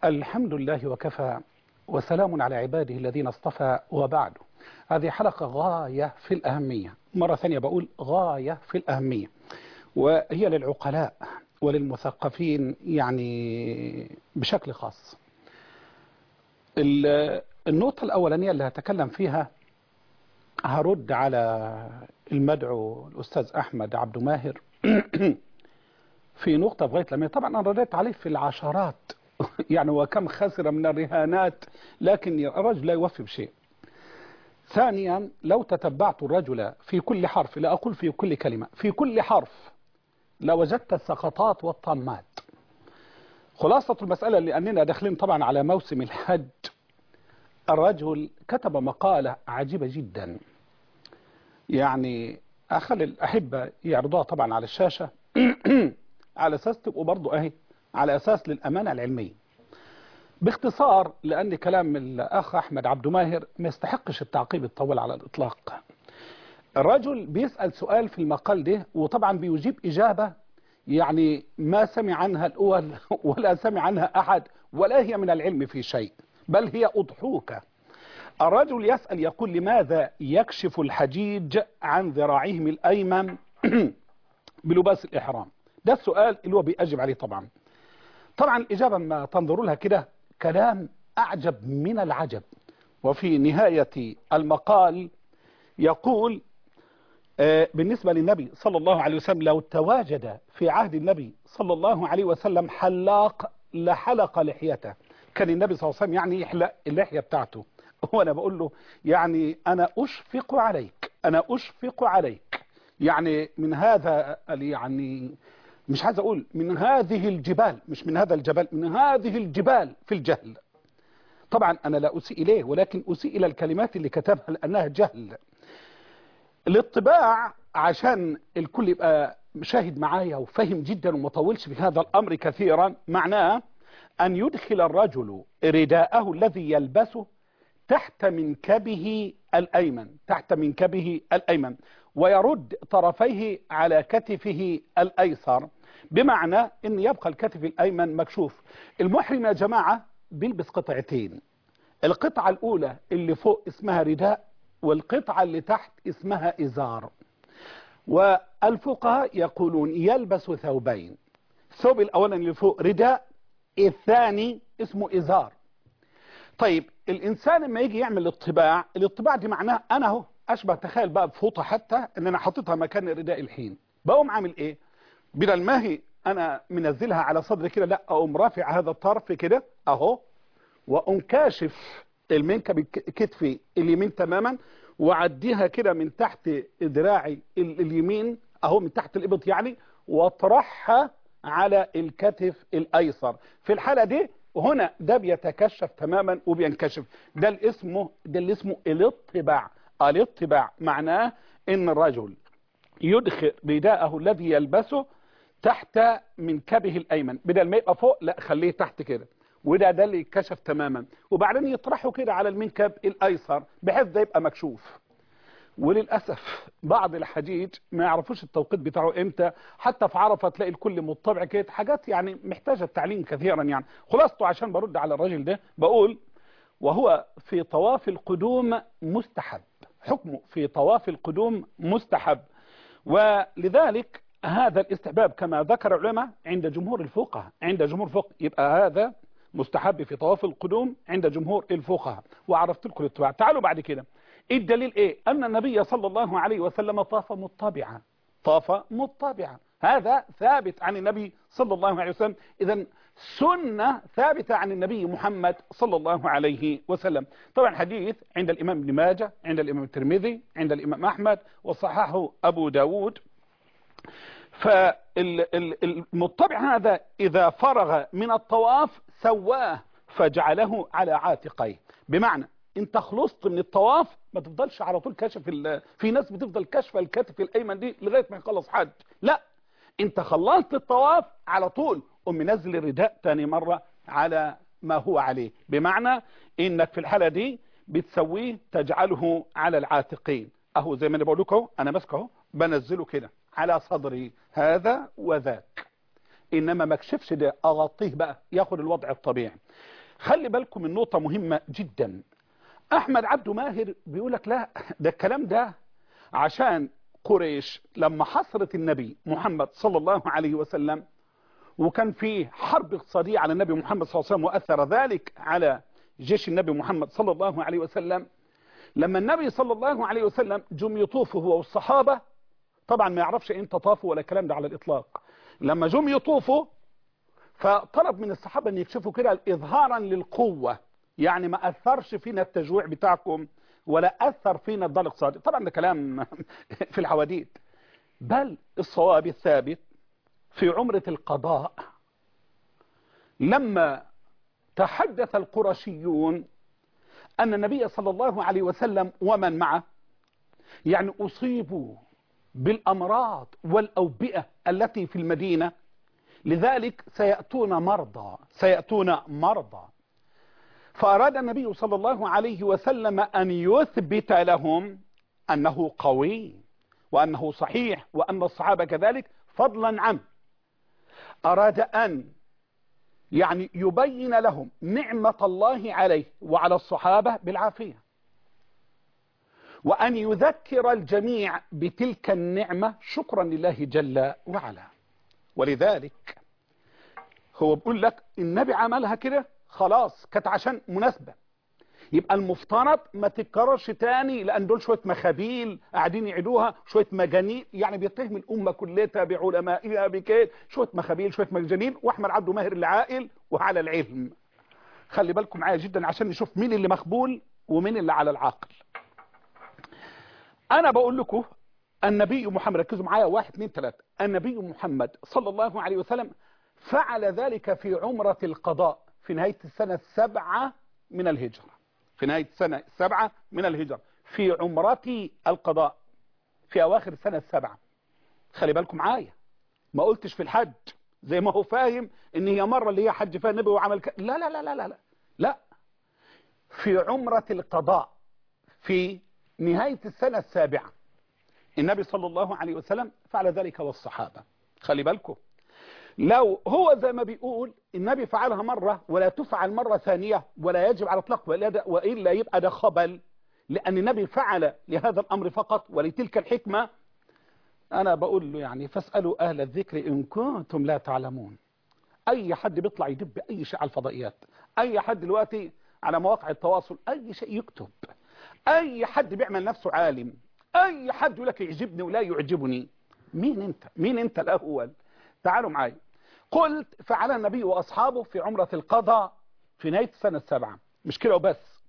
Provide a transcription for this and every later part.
الحمد لله وكفى وسلام على عباده الذين اصطفى وبعد هذه حلقة غاية في الأهمية مرة ثانية بقول غاية في الأهمية وهي للعقلاء وللمثقفين يعني بشكل خاص النقطة الأولانية اللي هتكلم فيها هرد على المدعو الأستاذ أحمد عبد ماهر في نقطة في غاية الأهمية طبعا أنا رديت عليه في العشرات يعني وكم خسر من الرهانات لكن الرجل لا يوفي بشيء ثانيا لو تتبعت الرجل في كل حرف لا أقول في كل كلمة في كل حرف لوجدت السقطات والطمات خلاصة المسألة لأننا داخلين طبعا على موسم الحج الرجل كتب مقالة عجيبة جدا يعني أخلي الأحبة يعرضوها طبعا على الشاشة على أساس تبقوا برضو أهي على أساس للأمانة العلمية باختصار لأن كلام الأخ أحمد عبد ماهر ما يستحقش التعقيب الطويل على الإطلاق الرجل بيسأل سؤال في المقال ده وطبعا بيجيب إجابة يعني ما سمع عنها الأول ولا سمع عنها أحد ولا هي من العلم في شيء بل هي أضحوكة الرجل يسأل يقول لماذا يكشف الحجيج عن ذراعهم الأيمن بلباس الإحرام ده السؤال اللي هو بيأجب عليه طبعا طبعا الإجابة ما تنظروا لها كده كلام أعجب من العجب وفي نهاية المقال يقول بالنسبة للنبي صلى الله عليه وسلم لو تواجد في عهد النبي صلى الله عليه وسلم حلاق لحلق لحيته كان النبي صلى الله عليه وسلم يعني يحلق اللحية بتاعته وانا بقول له يعني انا اشفق عليك انا اشفق عليك يعني من هذا يعني مش عايز اقول من هذه الجبال مش من هذا الجبل من هذه الجبال في الجهل طبعا انا لا اسيء اليه ولكن اسيء الى الكلمات اللي كتبها لانها جهل الاطباع عشان الكل يبقى شاهد معايا وفهم جدا وما طولش في هذا الامر كثيرا معناه ان يدخل الرجل رداءه الذي يلبسه تحت منكبه الايمن تحت منكبه الايمن ويرد طرفيه على كتفه الايسر بمعنى ان يبقى الكتف الايمن مكشوف المحرم يا جماعة بيلبس قطعتين القطعة الاولى اللي فوق اسمها رداء والقطعة اللي تحت اسمها ازار والفقهاء يقولون يلبس ثوبين الثوب الاولاني اللي فوق رداء الثاني اسمه ازار طيب الانسان لما يجي يعمل الطباع الطباع دي معناه انا اهو اشبه تخيل بقى بفوطه حتى ان انا حاططها مكان الرداء الحين بقوم عامل ايه بدل ما هي انا منزلها على صدري كده لا اقوم رافع هذا الطرف كده اهو واقوم كاشف المنكب كتفي اليمين تماما واعديها كده من تحت دراعي اليمين اهو من تحت الابط يعني واطرحها على الكتف الايسر في الحالة دي هنا ده بيتكشف تماما وبينكشف ده اللي اسمه ده اللي اسمه الاطباع الاطباع معناه ان الرجل يدخل رداءه الذي يلبسه تحت منكبه الايمن بدل ما يبقى فوق لا خليه تحت كده وده ده اللي يتكشف تماما وبعدين يطرحه كده على المنكب الايسر بحيث ده يبقى مكشوف وللأسف بعض الحجيج ما يعرفوش التوقيت بتاعه امتى حتى في عرفة تلاقي الكل مطبع كده حاجات يعني محتاجة تعليم كثيرا يعني خلاصته عشان برد على الراجل ده بقول وهو في طواف القدوم مستحب حكمه في طواف القدوم مستحب ولذلك هذا الاستحباب كما ذكر العلماء عند جمهور الفقهاء عند جمهور الفقه يبقى هذا مستحب في طواف القدوم عند جمهور الفقهاء وعرفت لكم الاتباع تعالوا بعد كده الدليل ايه ان النبي صلى الله عليه وسلم طاف مطبعا طاف مطبعا هذا ثابت عن النبي صلى الله عليه وسلم اذا سنة ثابتة عن النبي محمد صلى الله عليه وسلم طبعا حديث عند الإمام ابن ماجه عند الإمام الترمذي عند الإمام أحمد وصححه أبو داود فالمطبع هذا إذا فرغ من الطواف سواه فجعله على عاتقيه بمعنى انت خلصت من الطواف ما تفضلش على طول كشف في ناس بتفضل كشف الكتف الايمن دي لغايه ما يخلص حج لا انت خلصت الطواف على طول قوم منزل الرداء تاني مره على ما هو عليه بمعنى انك في الحاله دي بتسويه تجعله على العاتقين اهو زي ما انا بقول لكم انا ماسكه اهو بنزله كده على صدري هذا وذاك انما ما اكشفش ده اغطيه بقى ياخد الوضع الطبيعي خلي بالكم من نقطة مهمة جدا احمد عبده ماهر بيقول لك لا ده الكلام ده عشان قريش لما حصرت النبي محمد صلى الله عليه وسلم وكان في حرب اقتصادية على النبي محمد صلى الله عليه وسلم وأثر ذلك على جيش النبي محمد صلى الله عليه وسلم لما النبي صلى الله عليه وسلم جم يطوفوا هو والصحابة طبعا ما يعرفش انت طافوا ولا الكلام ده على الإطلاق لما جم يطوفوا فطلب من الصحابة ان يكشفوا كده إظهارا للقوة يعني ما أثرش فينا التجويع بتاعكم ولا أثر فينا الضال الاقتصادي طبعا ده كلام في الحواديت بل الصواب الثابت في عمرة القضاء لما تحدث القرشيون أن النبي صلى الله عليه وسلم ومن معه يعني أصيبوا بالأمراض والأوبئة التي في المدينة لذلك سيأتون مرضى سيأتون مرضى فأراد النبي صلى الله عليه وسلم أن يثبت لهم أنه قوي وأنه صحيح وأن الصحابة كذلك فضلا عنه أراد أن يعني يبين لهم نعمة الله عليه وعلى الصحابة بالعافية وأن يذكر الجميع بتلك النعمة شكرا لله جل وعلا ولذلك هو بيقول لك النبي عملها كده خلاص كانت عشان مناسبة يبقى المفترض ما تتكررش تاني لان دول شويه مخابيل قاعدين يعيدوها شويه مجانين يعني بيتهم الامه كلها بعلمائها بكده شويه مخابيل شويه مجانين واحمد عبده ماهر اللي عاقل وعلى العلم خلي بالكم معايا جدا عشان نشوف مين اللي مخبول ومين اللي على العقل انا بقول لكم النبي محمد ركزوا معايا واحد اثنين ثلاثة النبي محمد صلى الله عليه وسلم فعل ذلك في عمرة القضاء في نهاية السنة السبعة من الهجرة في نهاية السنة السبعة من الهجرة في عمرة القضاء في أواخر السنة السبعة خلي بالكم معايا ما قلتش في الحج زي ما هو فاهم ان هي مرة اللي هي حج فيها النبي وعمل ك... لا لا لا لا لا لا لا في عمرة القضاء في نهاية السنة السابعة النبي صلى الله عليه وسلم فعل ذلك والصحابة خلي بالكم لو هو زي ما بيقول النبي فعلها مرة ولا تفعل مرة ثانية ولا يجب على اطلاق وإلا يبقى ده خبل لأن النبي فعل لهذا الأمر فقط ولتلك الحكمة أنا بقول له يعني فاسألوا أهل الذكر إن كنتم لا تعلمون أي حد بيطلع يدب أي شيء على الفضائيات أي حد دلوقتي على مواقع التواصل أي شيء يكتب أي حد بيعمل نفسه عالم أي حد يقول لك يعجبني ولا يعجبني مين أنت مين أنت الأول تعالوا معايا قلت فعل النبي وأصحابه في عمرة القضاء في نهاية السنة السابعة مش كده وبس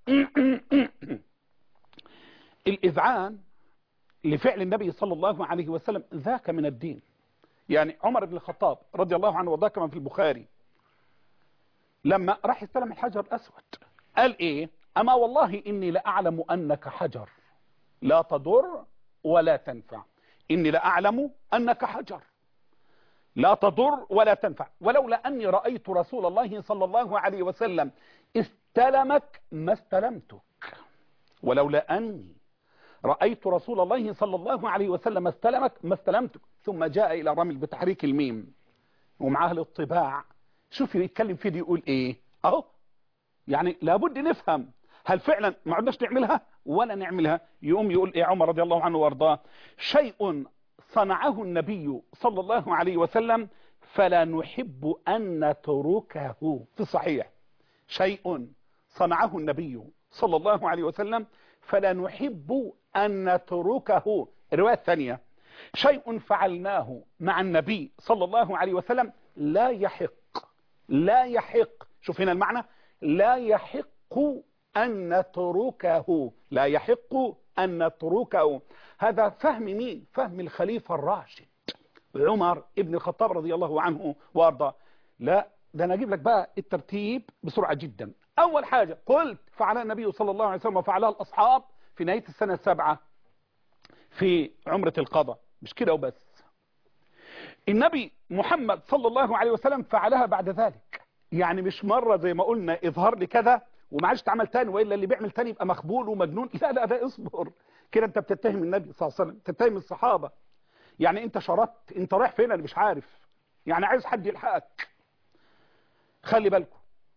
الإذعان لفعل النبي صلى الله عليه وسلم ذاك من الدين يعني عمر بن الخطاب رضي الله عنه وذاك كما في البخاري لما راح يستلم الحجر الأسود قال إيه أما والله إني لأعلم أنك حجر لا تضر ولا تنفع إني لأعلم أنك حجر لا تضر ولا تنفع ولولا أني رأيت رسول الله صلى الله عليه وسلم استلمك ما استلمتك ولولا أني رأيت رسول الله صلى الله عليه وسلم استلمك ما استلمتك ثم جاء إلى رمل بتحريك الميم ومعاه الطباع شوف يتكلم فيه دي يقول ايه اهو يعني لابد نفهم هل فعلا ما عدناش نعملها ولا نعملها يقوم يقول ايه عمر رضي الله عنه وارضاه شيء صنعه النبي صلى الله عليه وسلم فلا نحب أن نتركه في الصحيح شيء صنعه النبي صلى الله عليه وسلم فلا نحب أن نتركه الرواية الثانية شيء فعلناه مع النبي صلى الله عليه وسلم لا يحق لا يحق شوف هنا المعنى لا يحق أن نتركه لا يحق أن نتركه هذا فهم مين فهم الخليفة الراشد عمر ابن الخطاب رضي الله عنه وارضاه لا ده انا اجيب لك بقى الترتيب بسرعة جدا اول حاجة قلت فعلها النبي صلى الله عليه وسلم وفعلها الاصحاب في نهاية السنة السابعة في عمرة القضاء مش كده وبس النبي محمد صلى الله عليه وسلم فعلها بعد ذلك يعني مش مرة زي ما قلنا اظهر لي كذا وما عادش تعمل تاني والا اللي بيعمل تاني يبقى مخبول ومجنون لا لا ده اصبر كده انت بتتهم النبي صلى الله عليه وسلم تتهم الصحابة يعني انت شرطت انت رايح فين انا مش عارف يعني عايز حد يلحقك خلي بالكم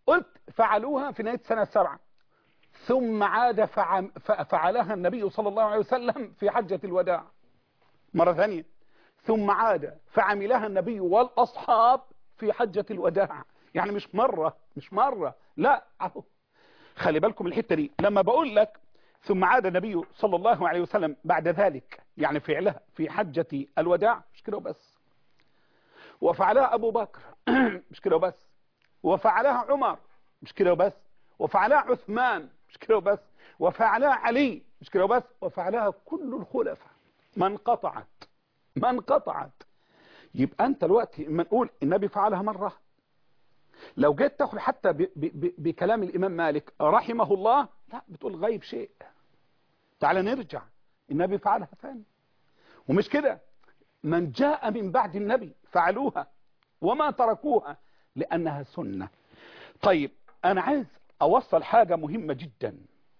قلت فعلوها في نهاية سنة سبعة ثم عاد فعم فعلها النبي صلى الله عليه وسلم في حجة الوداع مرة ثانية ثم عاد فعملها النبي والأصحاب في حجة الوداع يعني مش مرة مش مرة لا أهو خلي بالكم الحتة دي لما بقول لك ثم عاد النبي صلى الله عليه وسلم بعد ذلك يعني فعلها في حجة الوداع مش كده وبس وفعلها أبو بكر مش كده وبس وفعلها عمر مش كده وبس وفعلها عثمان مش كده وبس وفعلها علي مش كده وبس وفعلها كل الخلفاء ما انقطعت ما انقطعت يبقى انت دلوقتي اما نقول النبي فعلها مرة لو جيت تاخد حتى ب ب ب بكلام الامام مالك رحمه الله لا بتقول غيب شيء تعال نرجع النبي فعلها ثاني ومش كده من جاء من بعد النبي فعلوها وما تركوها لانها سنة طيب انا عايز اوصل حاجة مهمة جدا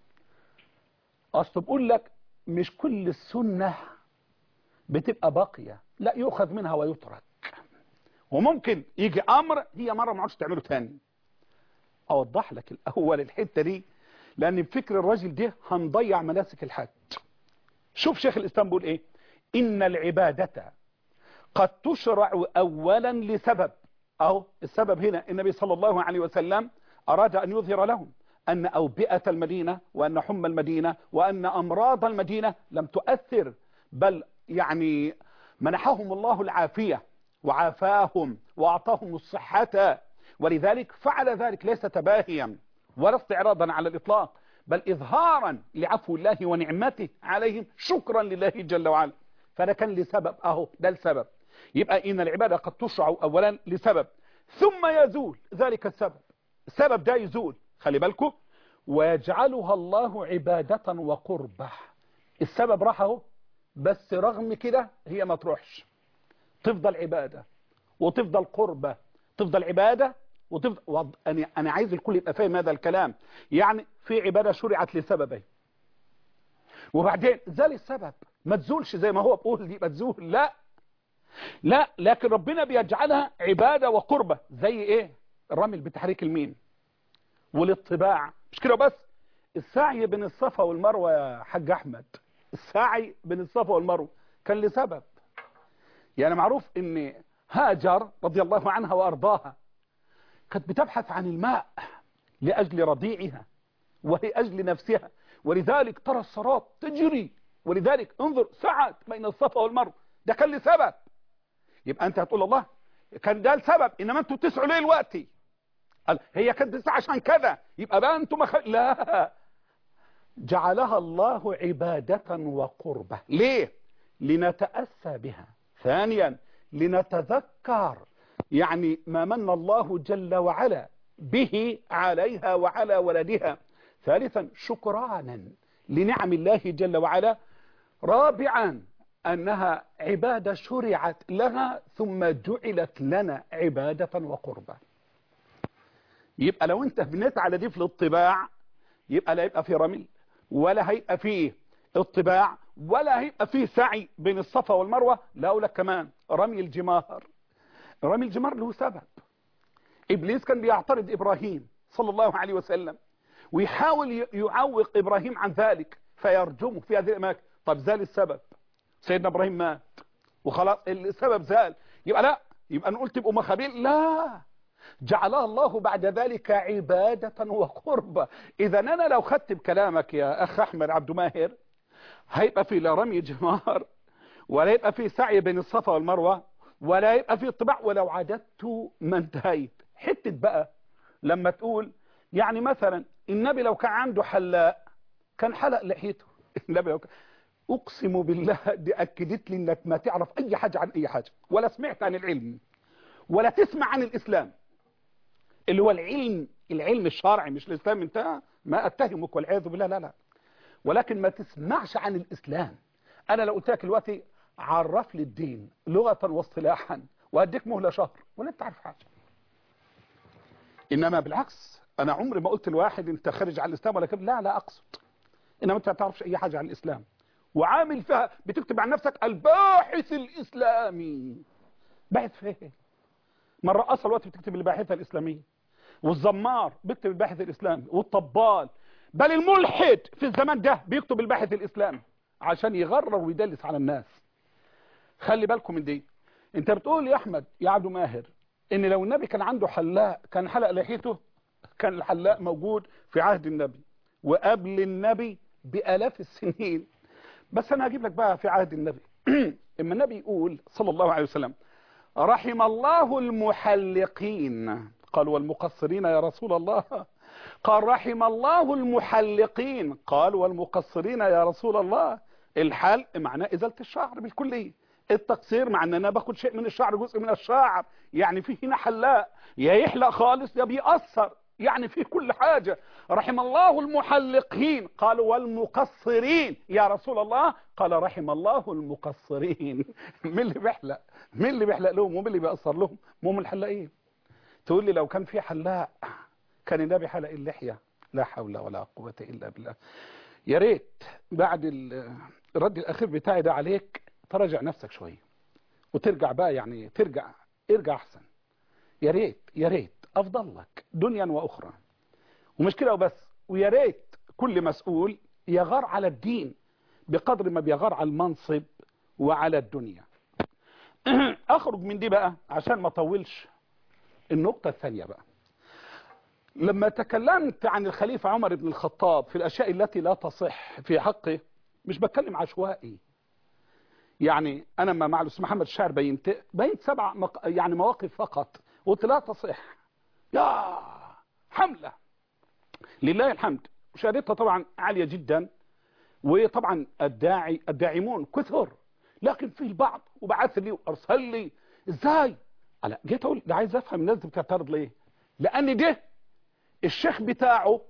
اصل بقول لك مش كل السنة بتبقى باقية لا يؤخذ منها ويترك وممكن يجي امر هي مرة ما عادش تعمله تاني اوضح لك الاول الحتة دي لان بفكر الراجل ده هنضيع مناسك الحج شوف شيخ الاسلام بيقول ايه ان العبادة قد تشرع اولا لسبب اهو السبب هنا النبي صلى الله عليه وسلم اراد ان يظهر لهم ان اوبئة المدينة وان حمى المدينة وان امراض المدينة لم تؤثر بل يعني منحهم الله العافية وعافاهم وأعطاهم الصحة ولذلك فعل ذلك ليس تباهيا ولا استعراضا على الإطلاق بل إظهارا لعفو الله ونعمته عليهم شكرا لله جل وعلا فده كان لسبب أهو ده السبب يبقى إن العبادة قد تشرع أولا لسبب ثم يزول ذلك السبب السبب ده يزول خلي بالكم ويجعلها الله عبادة وقربة السبب راح اهو بس رغم كده هي ما تروحش تفضل عبادة وتفضل قربة تفضل عبادة وتفضل وض... أنا... أنا عايز الكل يبقى فاهم هذا الكلام يعني في عبادة شرعت لسببين وبعدين زال السبب ما تزولش زي ما هو بقول دي ما تزول لا لا لكن ربنا بيجعلها عبادة وقربة زي ايه الرمل بتحريك الميم والاطباع مش كده بس السعي بين الصفا والمروة يا حاج احمد السعي بين الصفا والمروة كان لسبب يعني معروف ان هاجر رضي الله عنها وارضاها كانت بتبحث عن الماء لاجل رضيعها ولاجل نفسها ولذلك ترى الصراط تجري ولذلك انظر سعت بين الصفا والمروة ده كان لسبب يبقى انت هتقول الله كان ده السبب انما انتوا تسعوا ليه دلوقتي هي كانت تسعى عشان كذا يبقى بقى انتوا مخ... لا جعلها الله عبادة وقربة ليه لنتأسى بها ثانيا لنتذكر يعني ما من الله جل وعلا به عليها وعلى ولدها ثالثا شكرانا لنعم الله جل وعلا رابعا أنها عبادة شرعت لها ثم جعلت لنا عبادة وقربة يبقى لو انت بنيت على دي في الاطباع يبقى لا يبقى في رمل ولا هيبقى فيه اطباع ولا هيبقى فيه سعي بين الصفا والمروة لا أقول لك كمان رمي الجمار رمي الجمار له سبب إبليس كان بيعترض إبراهيم صلى الله عليه وسلم ويحاول يعوق إبراهيم عن ذلك فيرجمه في هذه الأماكن طب زال السبب سيدنا إبراهيم مات وخلاص السبب زال يبقى لا يبقى نقول تبقوا مخابيل لا جعلها الله بعد ذلك عبادة وقربة إذا أنا لو خدت بكلامك يا أخ أحمد عبد ماهر هيبقى في لا رمي جمار ولا يبقى في سعي بين الصفا والمروة ولا يبقى في طباع ولو عددت ما انتهيت حتة بقى لما تقول يعني مثلا النبي لو كان عنده حلاق كان حلق لحيته النبي لو كان أقسم بالله دي أكدت لي إنك ما تعرف أي حاجة عن أي حاجة ولا سمعت عن العلم ولا تسمع عن الإسلام اللي هو العلم العلم الشرعي مش الإسلام انتهى ما أتهمك والعياذ بالله لا لا ولكن ما تسمعش عن الإسلام أنا لو قلت لك دلوقتي عرف لي الدين لغة واصطلاحا وأديك مهلة شهر ولا أنت عارف حاجة إنما بالعكس أنا عمري ما قلت لواحد أنت خارج عن الإسلام ولا كده لا لا أقصد إنما أنت ما تعرفش أي حاجة عن الإسلام وعامل فيها بتكتب عن نفسك الباحث الإسلامي باحث فين مرة أصل الوقت بتكتب الباحثة الإسلامية والزمار بيكتب الباحث الاسلامي والطبال بل الملحد في الزمان ده بيكتب الباحث الاسلامي عشان يغرر ويدلس على الناس خلي بالكم من دي انت بتقول يا احمد يا عبد ماهر ان لو النبي كان عنده حلاق كان حلق لحيته كان الحلاق موجود في عهد النبي وقبل النبي بالاف السنين بس انا هجيب لك بقى في عهد النبي اما النبي يقول صلى الله عليه وسلم رحم الله المحلقين قال والمقصرين يا رسول الله قال رحم الله المحلقين قال والمقصرين يا رسول الله الحلق معناه ازاله الشعر بالكليه التقصير مع ان انا باخد شيء من الشعر جزء من الشعر يعني في هنا حلاق يا يحلق خالص يا بيقصر يعني في كل حاجة رحم الله المحلقين قالوا والمقصرين يا رسول الله قال رحم الله المقصرين مين اللي بيحلق مين اللي بيحلق لهم ومين اللي بيقصر لهم هم الحلاقين تقول لي لو كان في حلاق كان النبي حلق اللحية لا حول ولا قوة إلا بالله يا ريت بعد الرد الأخير بتاعي ده عليك تراجع نفسك شوية وترجع بقى يعني ترجع ارجع أحسن يا ريت يا ريت أفضل لك دنيا وأخرى ومش كده وبس ويا ريت كل مسؤول يغار على الدين بقدر ما بيغار على المنصب وعلى الدنيا أخرج من دي بقى عشان ما أطولش النقطة الثانية بقى لما تكلمت عن الخليفة عمر بن الخطاب في الأشياء التي لا تصح في حقه مش بتكلم عشوائي يعني أنا ما مع الأستاذ محمد الشاعر بينت بينت سبع مق... يعني مواقف فقط قلت لا تصح يا حملة لله الحمد مشاهدتها طبعا عالية جدا وطبعا الداعي الداعمون كثر لكن في البعض وبعث لي وارسل لي ازاي على جيت اقول ده عايز افهم الناس دي بتعترض ليه لان ده الشيخ بتاعه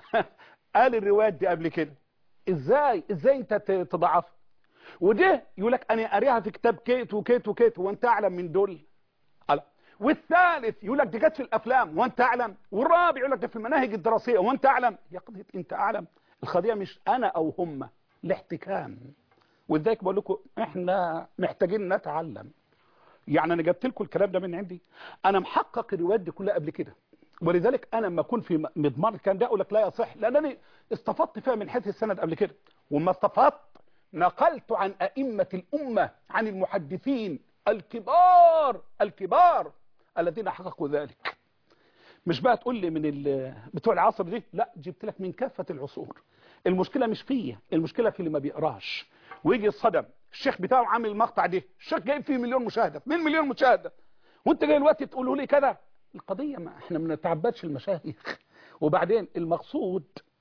قال الروايات دي قبل كده ازاي ازاي انت تضعف وده يقول لك انا قاريها في كتاب كيت وكيت وكيت وانت اعلم من دول على والثالث يقول لك دي جت في الافلام وانت اعلم والرابع يقول لك ده في المناهج الدراسيه وانت اعلم يا قضيه انت اعلم القضيه مش انا او هم الاحتكام ولذلك بقول لكم احنا محتاجين نتعلم يعني انا جبت لكم الكلام ده من عندي انا محقق الروايات دي كلها قبل كده ولذلك انا لما اكون في مضمار الكلام ده اقول لك لا يصح لانني استفدت فيها من حيث السند قبل كده وما استفدت نقلت عن ائمه الامه عن المحدثين الكبار الكبار الذين حققوا ذلك مش بقى تقول لي من بتوع العصر دي لا جبت لك من كافة العصور المشكلة مش فيا المشكلة في اللي ما بيقراش ويجي الصدم الشيخ بتاعه عامل المقطع ده الشيخ جايب فيه مليون مشاهدة 2 مليون مشاهدة وانت جاي الوقت تقوله لي كده القضية ما احنا ما نتعبدش المشايخ وبعدين المقصود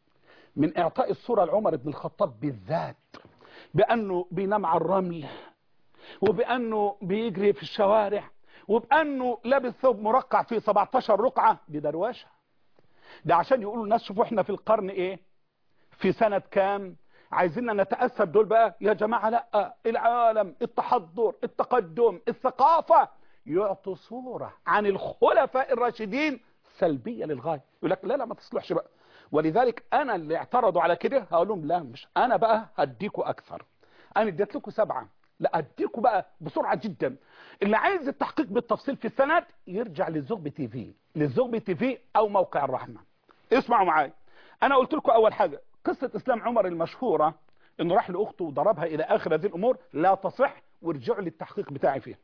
من اعطاء الصورة لعمر بن الخطاب بالذات بانه بينام على الرمل وبانه بيجري في الشوارع وبانه لابس ثوب مرقع فيه 17 رقعة دي درواشة ده عشان يقولوا الناس شوفوا احنا في القرن ايه في سنة كام عايزيننا نتأسف دول بقى يا جماعة لا العالم التحضر التقدم الثقافة يعطوا صورة عن الخلفاء الراشدين سلبية للغاية يقول لك لا لا ما تصلحش بقى ولذلك انا اللي اعترضوا على كده هقول لهم لا مش انا بقى هديكوا اكثر انا اديت لكم سبعة لا اديكوا بقى بسرعة جدا اللي عايز التحقيق بالتفصيل في السند يرجع للزغب تي في للزغب تي في او موقع الرحمة اسمعوا معايا انا قلت لكم اول حاجة قصة اسلام عمر المشهورة انه راح لاخته وضربها الى اخر هذه الامور لا تصح وارجعوا للتحقيق بتاعي فيها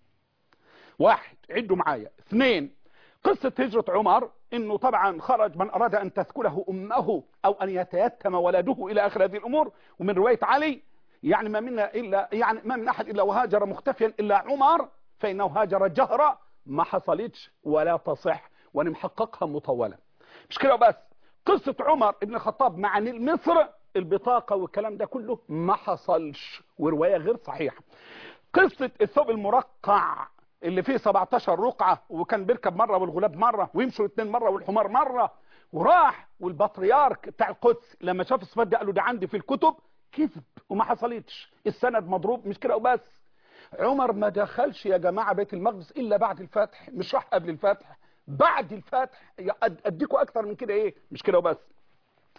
واحد عدوا معايا اثنين قصة هجرة عمر انه طبعا خرج من اراد ان تثكله امه او ان يتيتم ولده الى اخر هذه الامور ومن رواية علي يعني ما منا الا يعني ما من احد الا وهاجر مختفيا الا عمر فانه هاجر جهرا ما حصلتش ولا تصح وانا محققها مطولة مش كده بس قصة عمر ابن الخطاب مع مصر البطاقة والكلام ده كله ما حصلش ورواية غير صحيحة قصة الثوب المرقع اللي فيه 17 رقعة وكان بيركب مرة والغلاب مرة ويمشوا الاثنين مرة والحمار مرة وراح والبطريارك بتاع القدس لما شاف الصفات ده قال له ده عندي في الكتب كذب وما حصلتش السند مضروب مش كده وبس عمر ما دخلش يا جماعة بيت المقدس إلا بعد الفتح مش راح قبل الفتح بعد الفتح اديكوا اكتر من كده ايه مش كده وبس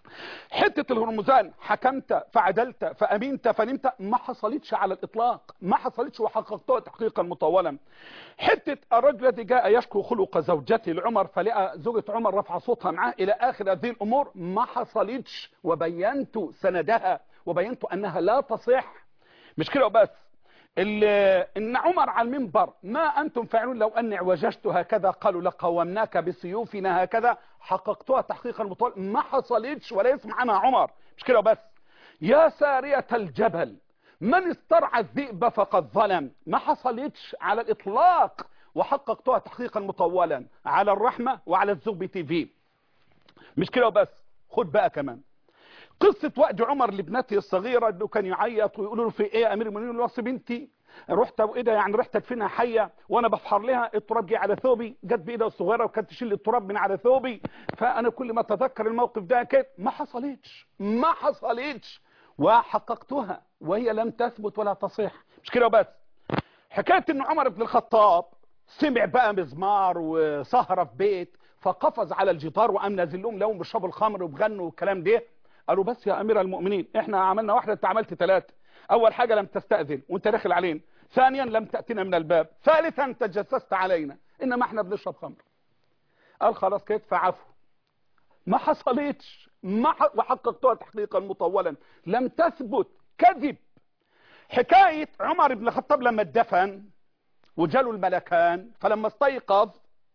حتة الهرمزان حكمت فعدلت فأمنت فنمت ما حصلتش على الإطلاق ما حصلتش وحققتها تحقيقا مطولا حتة الرجل الذي جاء يشكو خلق زوجته لعمر فلقى زوجة عمر رفع صوتها معاه إلى آخر هذه الأمور ما حصلتش وبينت سندها وبينت أنها لا تصح مش كده وبس ان عمر على المنبر ما انتم فاعلون لو اني اعوججت هكذا قالوا لقومناك بسيوفنا هكذا حققتها تحقيقا مطول ما حصلتش ولا يسمع عنها عمر مش كده بس يا سارية الجبل من استرعى الذئب فقد ظلم ما حصلتش على الاطلاق وحققتها تحقيقا مطولا على الرحمة وعلى الزوب تي في مش كده وبس خد بقى كمان قصة وقت عمر لابنته الصغيرة انه كان يعيط ويقولوا له في ايه يا امير المؤمنين يقول له بنتي رحت وايه ده يعني رحت ادفنها حيه وانا بفحر لها التراب جه على ثوبي جت بايدها الصغيره وكانت تشيل التراب من على ثوبي فانا كل ما اتذكر الموقف ده كده ما حصلتش ما حصلتش وحققتها وهي لم تثبت ولا تصح مش كده وبس حكايه ان عمر بن الخطاب سمع بقى مزمار وسهره في بيت فقفز على الجدار وقام نازل لهم لهم بيشربوا الخمر وبغنوا والكلام ده قالوا بس يا امير المؤمنين احنا عملنا واحده انت عملت ثلاثه اول حاجه لم تستاذن وانت داخل علينا ثانيا لم تاتنا من الباب ثالثا تجسست علينا انما احنا بنشرب خمر قال خلاص كده فعفوا ما حصلتش ما ح... وحققتها تحقيقا مطولا لم تثبت كذب حكايه عمر بن الخطاب لما اتدفن وجاله الملكان فلما استيقظ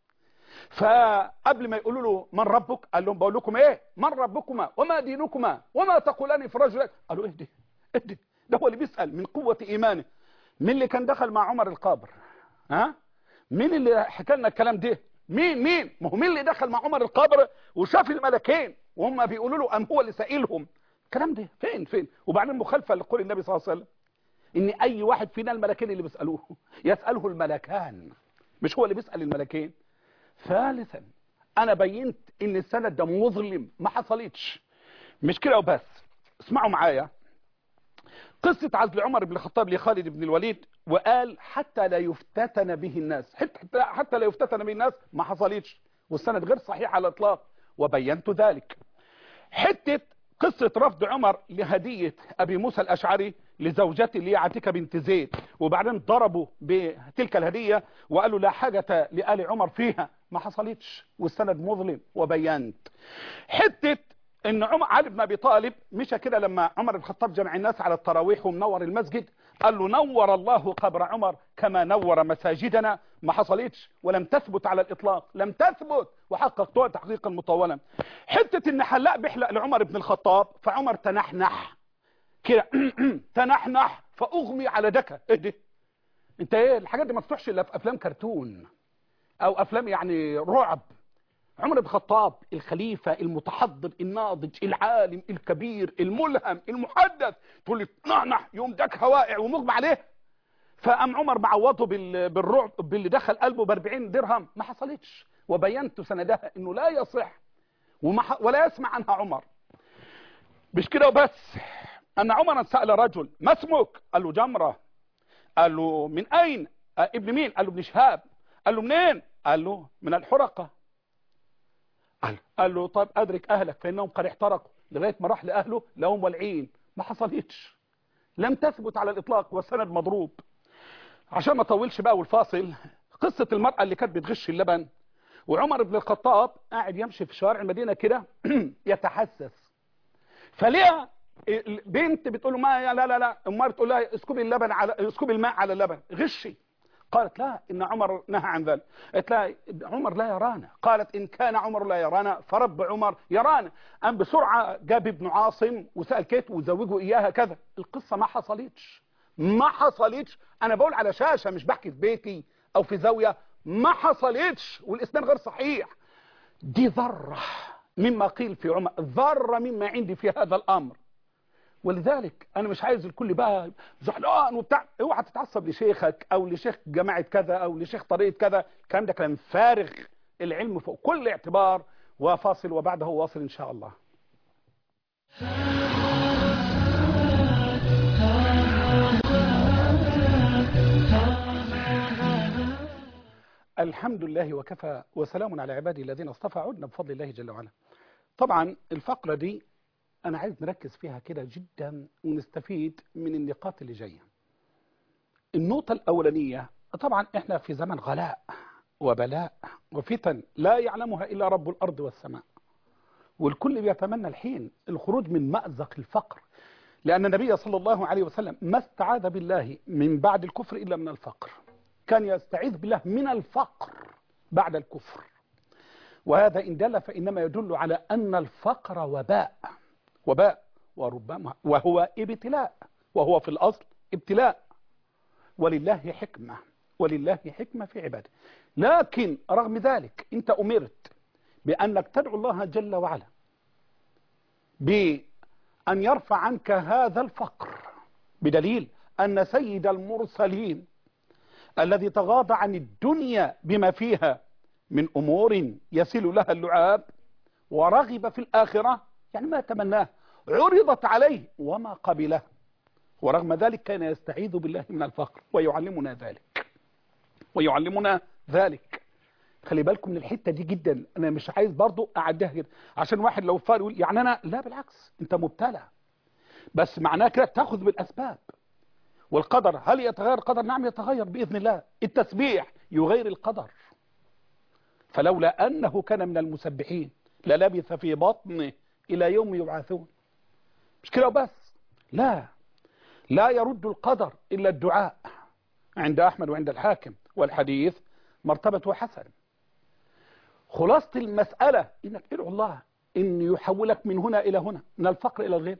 فقبل ما يقولوا له من ربك قال لهم بقول لكم ايه من ربكما وما دينكما وما تقولان في رجل قالوا ايه ده ايه ده ده هو اللي بيسأل من قوة ايمانه مين اللي كان دخل مع عمر القبر ها مين اللي حكى لنا الكلام ده مين مين ما هو مين اللي دخل مع عمر القبر وشاف الملكين وهم بيقولوا له ام هو اللي سائلهم الكلام ده فين فين وبعدين مخالفه لقول النبي صلى الله عليه وسلم ان اي واحد فينا الملكين اللي بيسالوه يساله الملكان مش هو اللي بيسال الملكين ثالثا انا بينت ان السند ده مظلم ما حصلتش مش كده وبس اسمعوا معايا قصة عزل عمر بن الخطاب لخالد بن الوليد وقال حتى لا يفتتن به الناس حتى, حتى لا يفتتن به الناس ما حصلتش والسند غير صحيح على الاطلاق وبينت ذلك حتة قصة رفض عمر لهدية ابي موسى الاشعري لزوجته اللي هي عتيكة بنت زيد وبعدين ضربوا بتلك الهدية وقالوا لا حاجة لآل عمر فيها ما حصلتش والسند مظلم وبينت حتة ان عمر علي بن ابي طالب مشى كده لما عمر بن الخطاب جمع الناس على التراويح ومنور المسجد قال له نور الله قبر عمر كما نور مساجدنا ما حصلتش ولم تثبت على الاطلاق لم تثبت وحققتها تحقيقا مطولا حته ان حلاق بيحلق لعمر بن الخطاب فعمر تنحنح كده تنحنح فاغمي على دكه ايه ده انت ايه الحاجات دي ما تفتحش الا في افلام كرتون او افلام يعني رعب عمر بن الخطاب الخليفة المتحضر الناضج العالم الكبير الملهم المحدث تقول لي نعنح يوم دك هوائع ومغمى عليه فقام عمر معوضه بالرعب باللي دخل قلبه ب 40 درهم ما حصلتش وبينت سندها انه لا يصح وما ولا يسمع عنها عمر مش كده وبس ان عمر سأل رجل ما اسمك قال له جمرة قال له من اين ابن مين قال له ابن شهاب قال له منين قال له من الحرقة قال, قال له طيب ادرك اهلك فانهم قد احترقوا لغايه ما راح لاهله لهم والعين ما حصلتش لم تثبت على الاطلاق والسند مضروب عشان ما اطولش بقى والفاصل قصه المراه اللي كانت بتغش اللبن وعمر بن الخطاب قاعد يمشي في شوارع المدينه كده يتحسس فليه بنت بتقول له ما لا لا لا امها بتقول لها اسكبي اللبن على اسكبي الماء على اللبن غشي قالت لا إن عمر نهى عن ذلك قالت لا عمر لا يرانا قالت إن كان عمر لا يرانا فرب عمر يرانا أم بسرعة جاب ابن عاصم وسأل كيت وزوجه إياها كذا القصة ما حصلتش ما حصلتش أنا بقول على شاشة مش بحكي في بيتي أو في زاوية ما حصلتش والإسناد غير صحيح دي ذرة مما قيل في عمر ذرة مما عندي في هذا الأمر ولذلك انا مش عايز الكل بقى زعلان وبتاع اوعى تتعصب لشيخك او لشيخ جماعه كذا او لشيخ طريقه كذا الكلام ده كلام فارغ العلم فوق كل اعتبار وفاصل وبعده واصل ان شاء الله الحمد لله وكفى وسلام على عبادي الذين اصطفى عدنا بفضل الله جل وعلا طبعا الفقرة دي أنا عايز نركز فيها كده جدا ونستفيد من النقاط اللي جاية النقطة الأولانية طبعا احنا في زمن غلاء وبلاء وفتن لا يعلمها إلا رب الأرض والسماء والكل بيتمنى الحين الخروج من مأزق الفقر لأن النبي صلى الله عليه وسلم ما استعاذ بالله من بعد الكفر إلا من الفقر كان يستعيذ بالله من الفقر بعد الكفر وهذا إن دل فإنما يدل على أن الفقر وباء وباء وربما وهو ابتلاء وهو في الأصل ابتلاء ولله حكمة ولله حكمة في عباده لكن رغم ذلك أنت أمرت بأنك تدعو الله جل وعلا بأن يرفع عنك هذا الفقر بدليل أن سيد المرسلين الذي تغاضى عن الدنيا بما فيها من أمور يصل لها اللعاب ورغب في الآخرة يعني ما تمناه عرضت عليه وما قبله ورغم ذلك كان يستعيذ بالله من الفقر ويعلمنا ذلك ويعلمنا ذلك خلي بالكم من الحتة دي جدا انا مش عايز برضو اعديها كده عشان واحد لو فار يقول يعني انا لا بالعكس انت مبتلى بس معناه كده تاخذ بالاسباب والقدر هل يتغير القدر نعم يتغير باذن الله التسبيح يغير القدر فلولا انه كان من المسبحين للبث في بطنه الى يوم يبعثون مش كده وبس لا لا يرد القدر الا الدعاء عند احمد وعند الحاكم والحديث مرتبة حسن خلاصة المسألة انك تدعو الله ان يحولك من هنا الى هنا من الفقر الى الغنى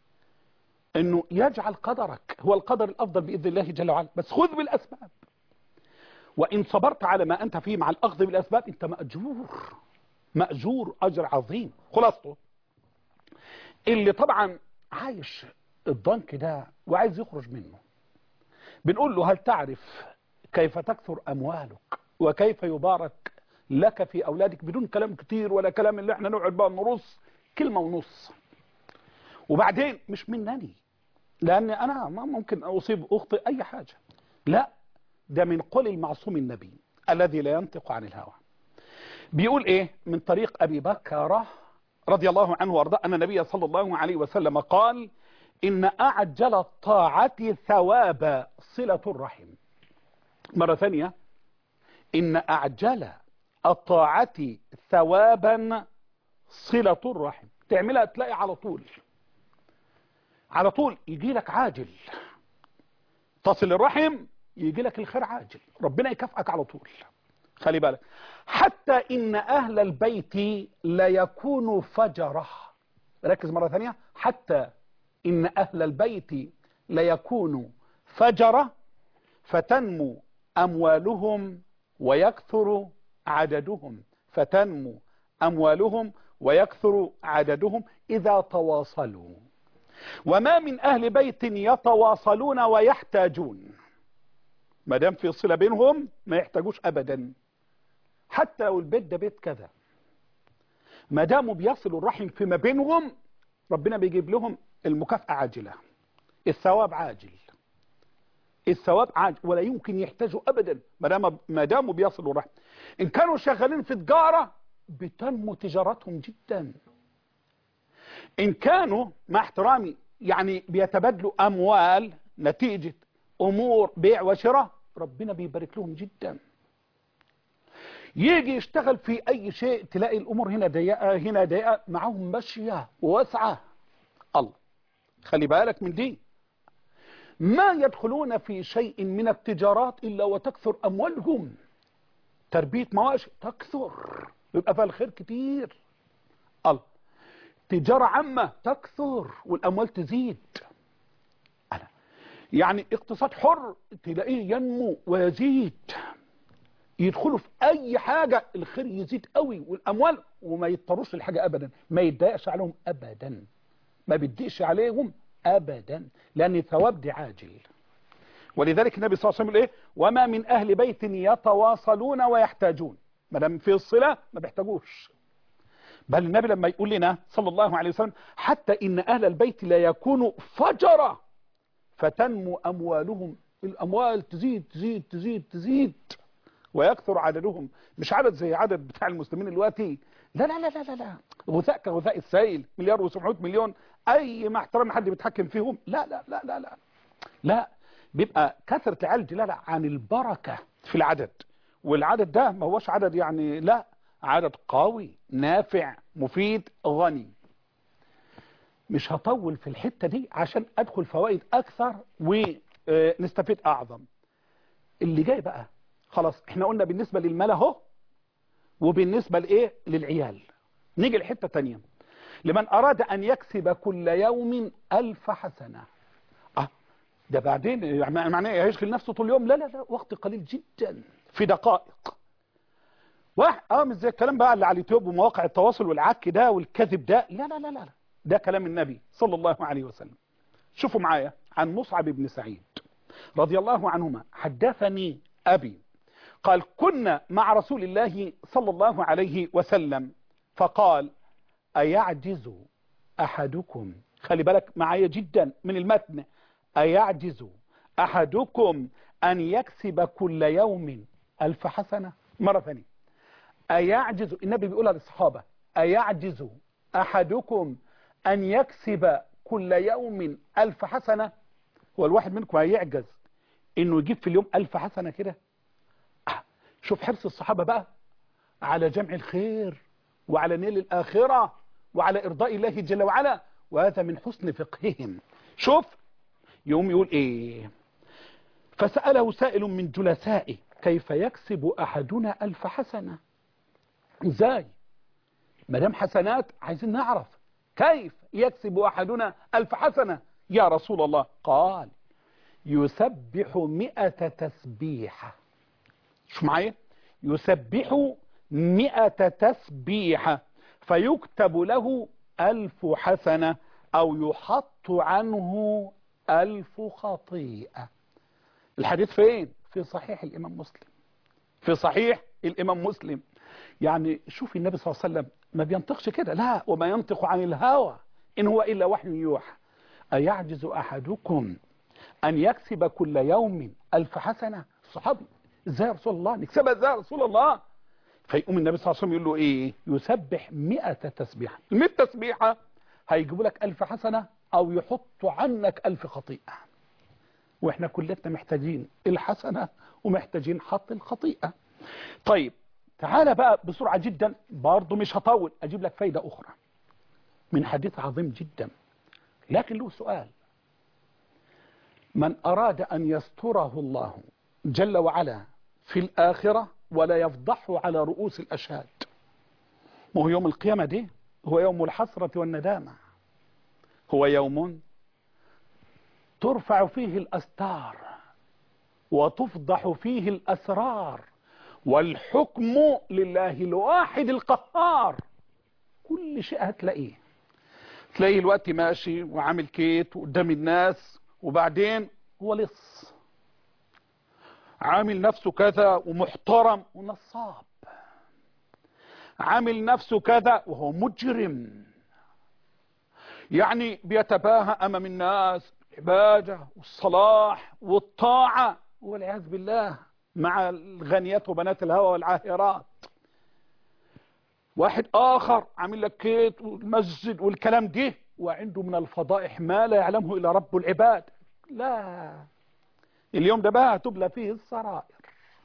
انه يجعل قدرك هو القدر الافضل باذن الله جل وعلا بس خذ بالاسباب وان صبرت على ما انت فيه مع الاخذ بالاسباب انت ماجور ماجور اجر عظيم خلاصته اللي طبعا عايش الضنك ده وعايز يخرج منه بنقول له هل تعرف كيف تكثر اموالك وكيف يبارك لك في اولادك بدون كلام كتير ولا كلام اللي احنا نقعد بقى نرص كلمه ونص وبعدين مش منني لان انا ما ممكن اصيب اخطئ اي حاجه لا ده من قول المعصوم النبي الذي لا ينطق عن الهوى بيقول ايه من طريق ابي بكر رضي الله عنه وارضاه ان النبي صلى الله عليه وسلم قال ان اعجل الطاعه ثواب صله الرحم مره ثانيه ان اعجل الطاعه ثوابا صله الرحم تعملها تلاقي على طول على طول يجي لك عاجل تصل الرحم يجي لك الخير عاجل ربنا يكافئك على طول خلي بالك حتى ان اهل البيت لا يكونوا فجره ركز مره ثانيه حتى ان اهل البيت لا يكونوا فجره فتنمو اموالهم ويكثر عددهم فتنمو اموالهم ويكثر عددهم اذا تواصلوا وما من أهل بيت يتواصلون ويحتاجون ما دام في صلة بينهم ما يحتاجوش أبدا حتى لو البيت ده بيت كذا ما داموا بيصلوا الرحم فيما بينهم ربنا بيجيب لهم المكافأة عاجلة الثواب عاجل الثواب عاجل ولا يمكن يحتاجوا أبدا ما دام ما داموا بيصلوا الرحم إن كانوا شغالين في تجارة بتنمو تجارتهم جدا إن كانوا مع احترامي يعني بيتبادلوا أموال نتيجة أمور بيع وشراء ربنا بيبارك لهم جدا يجي يشتغل في أي شيء تلاقي الأمور هنا ضيقة هنا ضيقة معاهم ماشية واسعة الله خلي بالك من دي ما يدخلون في شيء من التجارات إلا وتكثر أموالهم تربية مواشي تكثر يبقى فيها الخير كتير الله تجارة عامة تكثر والأموال تزيد أنا يعني اقتصاد حر تلاقيه ينمو ويزيد يدخلوا في أي حاجة الخير يزيد قوي والأموال وما يضطروش للحاجة أبدا ما يتضايقش عليهم أبدا ما بيديش عليهم أبدا لأن الثواب دي عاجل ولذلك النبي صلى الله عليه وسلم يقول إيه وما من أهل بيت يتواصلون ويحتاجون ما دام في الصلة ما بيحتاجوش بل النبي لما يقول لنا صلى الله عليه وسلم حتى إن أهل البيت لا يكونوا فجرة فتنمو أموالهم الأموال تزيد تزيد تزيد تزيد ويكثر عددهم مش عدد زي عدد بتاع المسلمين دلوقتي لا لا لا لا لا, لا. غثاء كغثاء السيل مليار و700 مليون اي مع احترام حد بيتحكم فيهم لا لا لا لا لا لا بيبقى كثرة العدد دي لا لا عن البركة في العدد والعدد ده ما هوش عدد يعني لا عدد قوي نافع مفيد غني مش هطول في الحتة دي عشان ادخل فوائد اكثر ونستفيد اعظم اللي جاي بقى خلاص احنا قلنا بالنسبة للمال اهو وبالنسبة لايه للعيال نيجي لحتة تانية لمن اراد ان يكسب كل يوم الف حسنة اه ده بعدين يعني معناه هيشغل نفسه طول اليوم لا لا لا وقت قليل جدا في دقائق واحد اه مش زي الكلام بقى اللي على اليوتيوب ومواقع التواصل والعك ده والكذب ده لا لا لا لا ده كلام النبي صلى الله عليه وسلم شوفوا معايا عن مصعب بن سعيد رضي الله عنهما حدثني أبي قال كنا مع رسول الله صلى الله عليه وسلم فقال أيعجز أحدكم خلي بالك معايا جدا من المتن أيعجز أحدكم أن يكسب كل يوم ألف حسنة مرة ثانية أيعجز النبي بيقولها للصحابة أيعجز أحدكم أن يكسب كل يوم ألف حسنة هو الواحد منكم هيعجز إنه يجيب في اليوم ألف حسنة كده آه. شوف حرص الصحابة بقى على جمع الخير وعلى نيل الآخرة وعلى إرضاء الله جل وعلا وهذا من حسن فقههم شوف يوم يقول إيه فسأله سائل من جلسائه كيف يكسب أحدنا ألف حسنة إزاي مدام حسنات عايزين نعرف كيف يكسب أحدنا ألف حسنة يا رسول الله قال يسبح مئة تسبيحة شو معايا يسبح مئة تسبيحة فيكتب له ألف حسنة أو يحط عنه ألف خطيئة الحديث فين في صحيح الإمام مسلم في صحيح الإمام مسلم يعني شوف النبي صلى الله عليه وسلم ما بينطقش كده لا وما ينطق عن الهوى إن هو إلا وحي يوحى أيعجز أحدكم أن يكسب كل يوم ألف حسنة الصحابي ازاي يا رسول الله نكسبها ازاي يا رسول الله فيقوم النبي صلى الله عليه وسلم يقول له ايه يسبح مئة تسبيحة المئة تسبيحة هيجيبوا لك ألف حسنة أو يحطوا عنك ألف خطيئة واحنا كلنا محتاجين الحسنة ومحتاجين حط الخطيئة طيب تعالى بقى بسرعة جدا برضه مش هطول أجيب لك فايدة أخرى من حديث عظيم جدا لكن له سؤال من أراد أن يستره الله جل وعلا في الآخرة ولا يفضحه على رؤوس الأشهاد ما هو يوم القيامة دي هو يوم الحسرة والندامة هو يوم ترفع فيه الأستار وتفضح فيه الأسرار والحكم لله الواحد القهار كل شيء هتلاقيه تلاقيه الوقت ماشي وعامل كيت قدام الناس وبعدين هو لص عامل نفسه كذا ومحترم ونصاب عامل نفسه كذا وهو مجرم يعني بيتباهى امام الناس العباده والصلاح والطاعه والعياذ بالله مع الغنيات وبنات الهوى والعاهرات واحد اخر عامل لك كيت والمسجد والكلام ده وعنده من الفضائح ما لا يعلمه الا رب العباد لا اليوم ده بقى تبلى فيه السرائر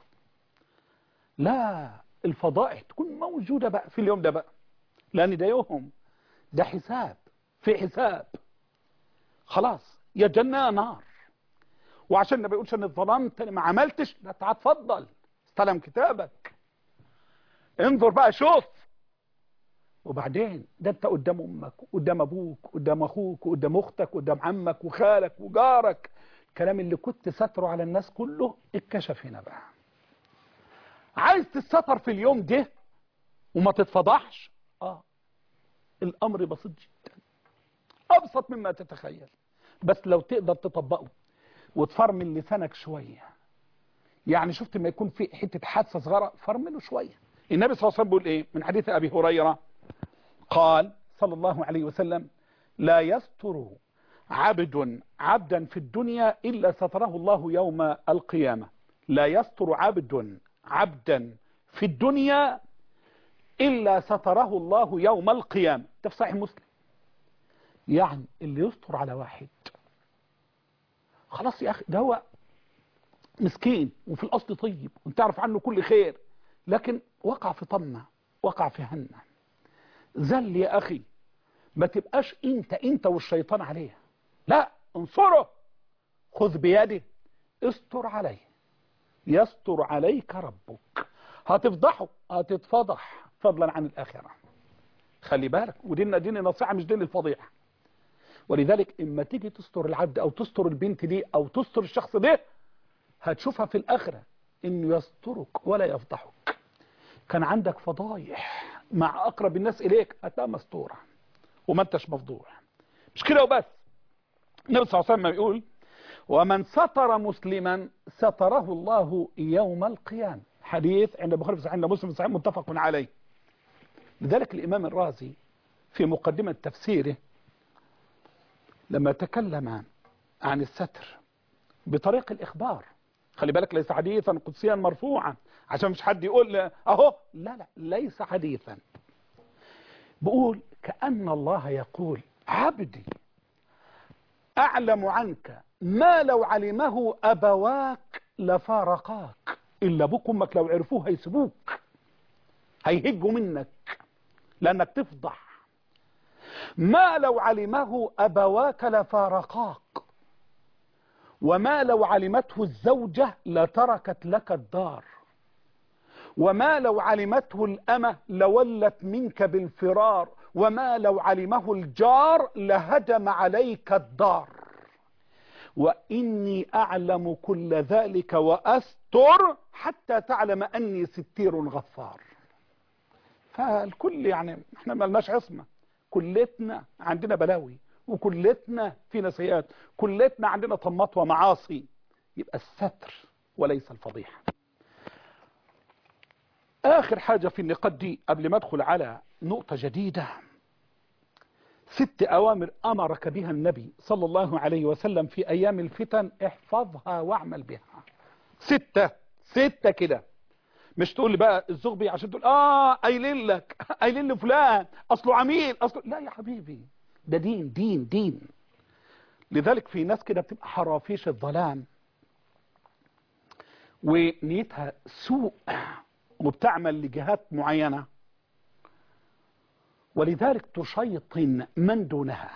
لا الفضائح تكون موجودة بقى في اليوم ده بقى لأن ده يوم ده حساب في حساب خلاص يا جنة يا نار وعشان ما بيقولش ان ظلمت ما عملتش لا تعال اتفضل استلم كتابك انظر بقى شوف وبعدين ده انت قدام امك قدام ابوك قدام اخوك قدام اختك قدام عمك وخالك وجارك الكلام اللي كنت ستره على الناس كله اتكشف هنا بقى عايز تستر في اليوم ده وما تتفضحش اه الامر بسيط جدا ابسط مما تتخيل بس لو تقدر تطبقه وتفرمل لسانك شوية يعني شفت ما يكون في حتة حادثة صغيرة فرمله شوية النبي صلى الله عليه وسلم بيقول ايه من حديث ابي هريرة قال صلى الله عليه وسلم لا يستر عبد عبدا في الدنيا إلا ستره الله يوم القيامة لا يستر عبد عبدا في الدنيا إلا ستره الله يوم القيامة ده في صحيح مسلم يعني اللي يستر على واحد خلاص يا أخي ده هو مسكين وفي الأصل طيب وانت تعرف عنه كل خير لكن وقع في طمة وقع في هنة زل يا أخي ما تبقاش انت انت والشيطان عليه لا انصره خذ بيده استر عليه يستر عليك ربك هتفضحه هتتفضح فضلا عن الآخرة خلي بالك ودينا دين نصيحة مش دين الفضيحة ولذلك اما تيجي تستر العبد او تستر البنت دي او تستر الشخص ده هتشوفها في الآخرة انه يسترك ولا يفضحك كان عندك فضايح مع اقرب الناس اليك هتلاقيها مستورة وما انتش مفضوح مش كده وبس النبي صلى الله عليه وسلم يقول ومن ستر مسلما ستره الله يوم القيامة حديث عند البخاري في صحيح مسلم صحيح متفق عليه لذلك الإمام الرازي في مقدمة تفسيره لما تكلم عن الستر بطريق الإخبار خلي بالك ليس حديثا قدسيا مرفوعا عشان مش حد يقول أهو لا لا ليس حديثا بقول كأن الله يقول عبدي أعلم عنك ما لو علمه أبواك لفارقاك إلا أبوك وأمك لو عرفوه هيسبوك هيهجوا منك لأنك تفضح ما لو علمه أبواك لفارقاك وما لو علمته الزوجة لتركت لك الدار وما لو علمته الأمة لولت منك بالفرار وما لو علمه الجار لهدم عليك الدار وإني أعلم كل ذلك وأستر حتى تعلم أني ستير غفار فالكل يعني احنا ملناش عصمة كلتنا عندنا بلاوي وكلتنا فينا سيئات كلتنا عندنا طمات ومعاصي يبقى الستر وليس الفضيحة آخر حاجة في النقاط دي قبل ما أدخل على نقطة جديدة ست أوامر أمرك بها النبي صلى الله عليه وسلم في أيام الفتن احفظها واعمل بها ستة ستة كده مش تقول لي بقى الزغبي عشان تقول آه قايلين لك قايلين لفلان أصله عميل أصله لا يا حبيبي ده دين دين دين لذلك في ناس كده بتبقى حرافيش الظلام ونيتها سوء وبتعمل لجهات معينة ولذلك تشيطن من دونها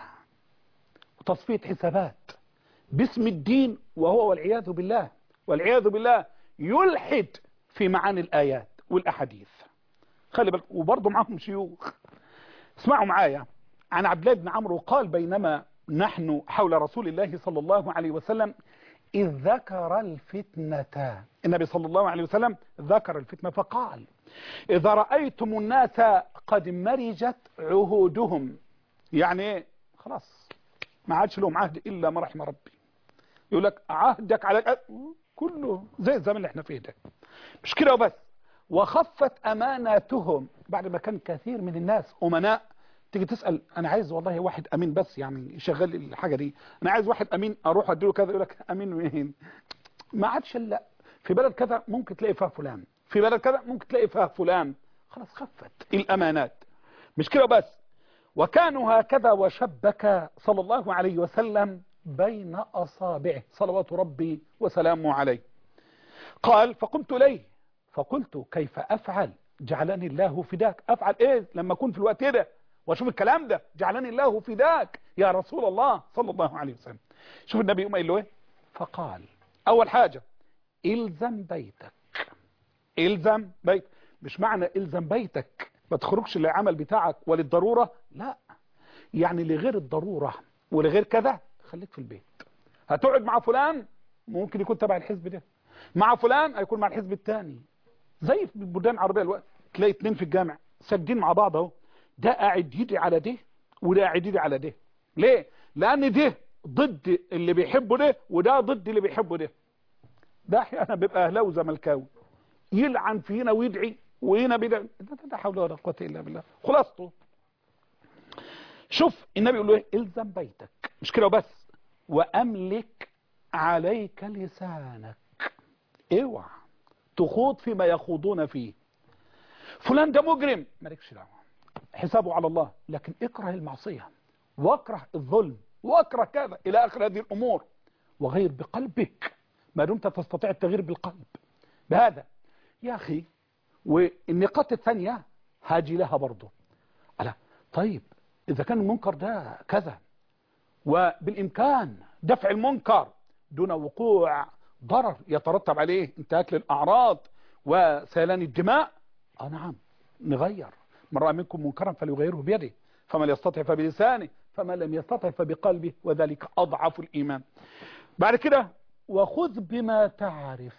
وتصفية حسابات باسم الدين وهو والعياذ بالله والعياذ بالله يلحد في معاني الآيات والأحاديث خلي بالك وبرضه معاهم شيوخ اسمعوا معايا عن عبد الله بن عمرو قال بينما نحن حول رسول الله صلى الله عليه وسلم إذ ذكر الفتنة النبي صلى الله عليه وسلم ذكر الفتنة فقال إذا رأيتم الناس قد مرجت عهودهم يعني ايه خلاص ما عادش لهم عهد إلا ما رحم ربي يقول لك عهدك على كله زي الزمن اللي احنا فيه ده مش كده وبس وخفت أماناتهم بعد ما كان كثير من الناس أمناء تيجي تسأل أنا عايز والله واحد أمين بس يعني يشغل الحاجة دي أنا عايز واحد أمين أروح أديله كذا يقول لك أمين مين ما عادش لا في بلد كذا ممكن تلاقي فيها فلان في بلد كذا ممكن تلاقي فيها فلان خلاص خفت الأمانات مش كده بس وكانوا هكذا وشبك صلى الله عليه وسلم بين أصابعه صلوات ربي وسلامه عليه قال فقمت إليه فقلت كيف أفعل جعلني الله فداك أفعل إيه لما أكون في الوقت ده واشوف الكلام ده جعلني الله فداك يا رسول الله صلى الله عليه وسلم شوف النبي يقوم قايل له ايه فقال اول حاجة الزم بيتك الزم بيت مش معنى الزم بيتك ما تخرجش للعمل بتاعك وللضرورة لا يعني لغير الضرورة ولغير كذا خليك في البيت هتقعد مع فلان ممكن يكون تبع الحزب ده مع فلان هيكون مع الحزب الثاني زي في البلدان العربية الوقت تلاقي اتنين في الجامع ساجدين مع بعض اهو ده قاعد يدعي على ده وده قاعد يدعي على ده ليه لان ده ضد اللي بيحبه ده وده ضد اللي بيحبه ده ده احيانا بيبقى اهلاوي وزملكاوي يلعن في هنا ويدعي وهنا بيدعي ده, ده حول ولا قوه الا بالله خلاصته شوف النبي يقول له ايه الزم بيتك مش كده وبس واملك عليك لسانك اوعى تخوض فيما يخوضون فيه فلان ده مجرم مالكش دعوه حسابه على الله لكن اكره المعصية واكره الظلم واكره كذا الى اخر هذه الامور وغير بقلبك ما دمت تستطيع التغيير بالقلب بهذا يا اخي والنقاط الثانية هاجي لها برضه ألا طيب اذا كان المنكر ده كذا وبالامكان دفع المنكر دون وقوع ضرر يترتب عليه انتهاك للاعراض وسيلان الدماء اه نعم نغير من رأى منكم منكرا فليغيره بيده فمن يستطع فبلسانه فمن لم يستطع فبقلبه وذلك أضعف الإيمان بعد كده وخذ بما تعرف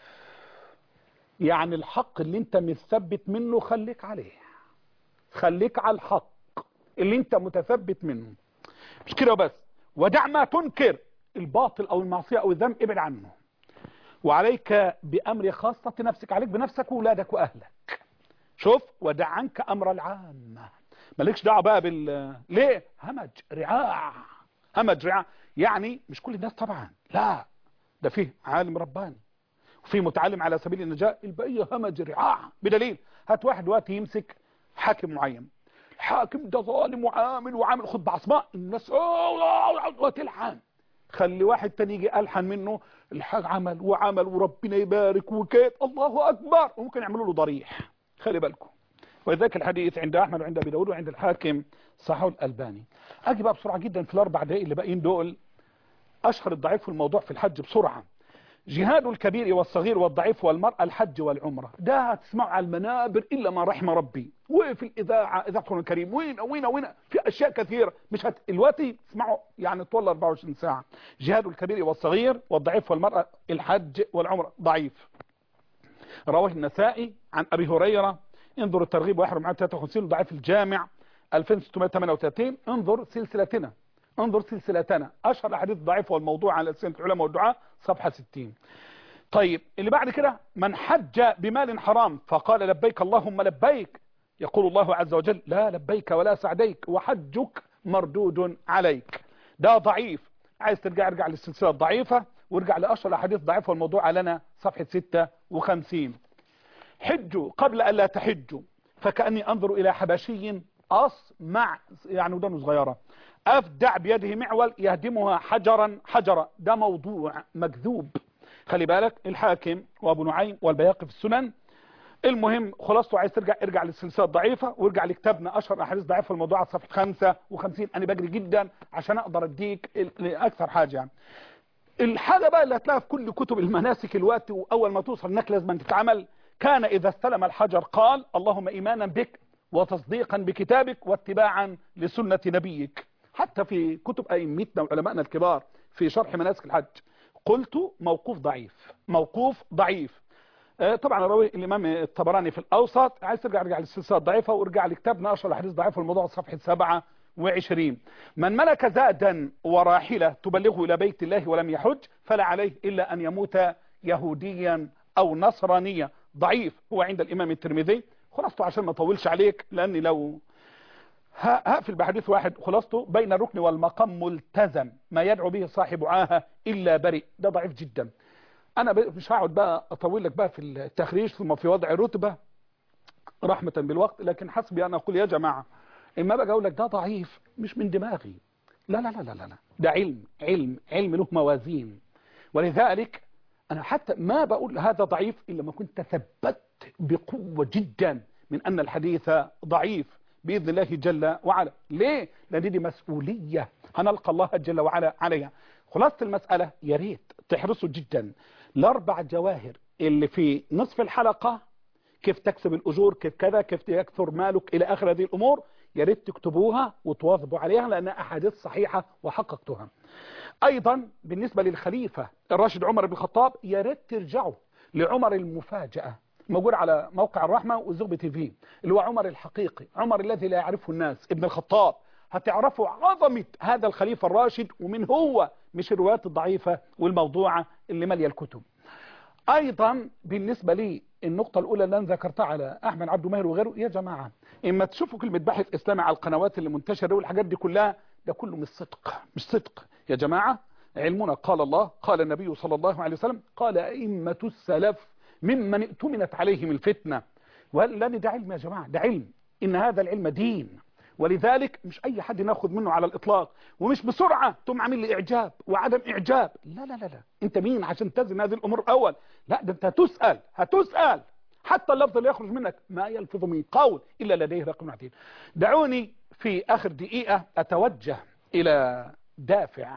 يعني الحق اللي انت متثبت منه خليك عليه خليك على الحق اللي انت متثبت منه مش كده بس ودع ما تنكر الباطل او المعصية او الذنب ابعد عنه وعليك بأمر خاصة نفسك عليك بنفسك وولادك وأهلك شوف ودع عنك امر العامة مالكش دعوه بقى بال ليه همج رعاع همج رعاع يعني مش كل الناس طبعا لا ده فيه عالم رباني وفيه متعلم على سبيل النجاة البقية همج رعاع بدليل هات واحد دلوقتي يمسك حاكم معين الحاكم ده ظالم وعامل وعامل خد بعصماء الناس وتلحن خلي واحد تاني يجي ألحن منه الحاج عمل وعمل وربنا يبارك وكيف الله أكبر وممكن يعملوا له ضريح خلي بالكم ولذلك الحديث عند احمد وعند ابي داود وعند الحاكم صححه الالباني اجي بقى بسرعه جدا في الاربع دقائق اللي باقيين دول اشهر الضعيف في الموضوع في الحج بسرعه جهاد الكبير والصغير والضعيف والمرأة الحج والعمرة ده هتسمعوا على المنابر إلا ما رحم ربي وفي الإذاعة إذاعة الكريم وين وين وين في أشياء كثيرة مش هت... الوقتي تسمعوا يعني طول 24 ساعة جهاد الكبير والصغير والضعيف والمرأة الحج والعمرة ضعيف رواه النسائي عن أبي هريرة انظر الترغيب واحد مع 53 ضعيف الجامع 2638 انظر سلسلتنا انظر سلسلتنا اشهر الاحاديث الضعيفه والموضوع على سنه العلماء والدعاء صفحه 60 طيب اللي بعد كده من حج بمال حرام فقال لبيك اللهم لبيك يقول الله عز وجل لا لبيك ولا سعديك وحجك مردود عليك ده ضعيف عايز ترجع ارجع للسلسله الضعيفه وارجع لاشهر الاحاديث الضعيفه والموضوع علينا صفحه 56 حجوا قبل أن لا تحجوا فكأني أنظر إلى حبشي أصمع يعني ودانه صغيرة أفدع بيده معول يهدمها حجرا حجرا ده موضوع مكذوب خلي بالك الحاكم وابو نعيم والبياقي في السنن المهم خلاصته عايز ترجع ارجع للسلسله الضعيفه وارجع لكتابنا اشهر احاديث ضعيفه في الموضوع على صفحه 55 انا بجري جدا عشان اقدر اديك اكثر حاجه يعني الحاجه بقى اللي هتلاقيها في كل كتب المناسك الوقت واول ما توصل انك لازم تتعمل كان إذا استلم الحجر قال اللهم إيمانا بك وتصديقا بكتابك واتباعا لسنة نبيك حتى في كتب أئمتنا وعلمائنا الكبار في شرح مناسك الحج قلت موقوف ضعيف موقوف ضعيف طبعا روي الإمام الطبراني في الأوسط عايز ترجع ارجع للسلسلة الضعيفة وارجع لكتابنا أشهر الحديث ضعيف الموضوع صفحة 27 من ملك زادا وراحلة تبلغه إلى بيت الله ولم يحج فلا عليه إلا أن يموت يهوديا أو نصرانيا ضعيف هو عند الإمام الترمذي خلاصته عشان ما اطولش عليك لأني لو هقفل بحديث واحد خلاصته بين الركن والمقام ملتزم ما يدعو به صاحب عاهة إلا بريء ده ضعيف جدا أنا مش هقعد بقى أطول لك بقى في التخريج ثم في وضع الرتبة رحمة بالوقت لكن حسبي أن أقول يا جماعة إما بقى أقول لك ده ضعيف مش من دماغي لا لا لا لا لا ده علم علم علم له موازين ولذلك أنا حتى ما بقول هذا ضعيف إلا ما كنت ثبت بقوة جدا من أن الحديث ضعيف بإذن الله جل وعلا ليه؟ لأن دي مسؤولية هنلقى الله جل وعلا عليها خلاصة المسألة يا ريت تحرصوا جدا الأربع جواهر اللي في نصف الحلقة كيف تكسب الأجور كيف كذا كيف يكثر مالك إلى آخر هذه الأمور يا ريت تكتبوها وتواظبوا عليها لأنها أحاديث صحيحة وحققتها أيضا بالنسبة للخليفة الراشد عمر بن الخطاب يا ريت ترجعوا لعمر المفاجأة موجود على موقع الرحمة والزغب تي في اللي هو عمر الحقيقي عمر الذي لا يعرفه الناس ابن الخطاب هتعرفوا عظمة هذا الخليفة الراشد ومن هو مش الروايات الضعيفة والموضوعة اللي مالية الكتب ايضا بالنسبة لي النقطة الاولى اللي انا ذكرتها على احمد عبد ماهر وغيره يا جماعة اما تشوفوا كلمة باحث اسلامي على القنوات اللي منتشرة والحاجات دي كلها ده كله مش صدق مش صدق يا جماعة علمنا قال الله قال النبي صلى الله عليه وسلم قال ائمة السلف ممن ائتمنت عليهم الفتنة ولأن ده علم يا جماعة ده علم إن هذا العلم دين ولذلك مش أي حد ناخذ منه على الإطلاق ومش بسرعة تقوم عامل لي إعجاب وعدم إعجاب لا لا لا لا أنت مين عشان تزن هذه الأمور أول لا ده أنت هتسأل هتسأل حتى اللفظ اللي يخرج منك ما يلفظ من قول إلا لديه رقم عتيد دعوني في آخر دقيقة أتوجه إلى دافع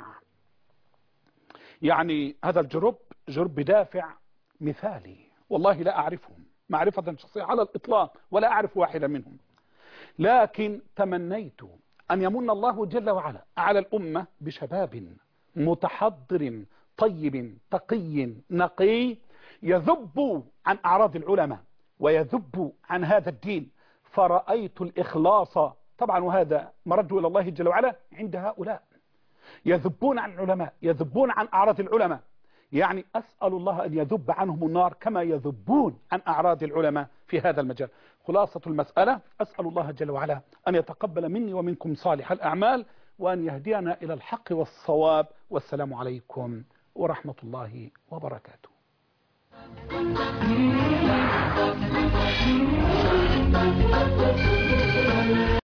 يعني هذا الجروب جروب دافع مثالي والله لا أعرفهم معرفة شخصية على الإطلاق ولا أعرف واحدا منهم لكن تمنيت أن يمن الله جل وعلا على الأمة بشباب متحضر طيب تقي نقي يذب عن أعراض العلماء ويذب عن هذا الدين فرأيت الإخلاص طبعا وهذا مرد إلى الله جل وعلا عند هؤلاء يذبون عن العلماء يذبون عن أعراض العلماء يعني أسأل الله أن يذب عنهم النار كما يذبون عن أعراض العلماء في هذا المجال خلاصة المسألة أسأل الله جل وعلا أن يتقبل مني ومنكم صالح الأعمال وأن يهدينا إلى الحق والصواب والسلام عليكم ورحمة الله وبركاته Thank you.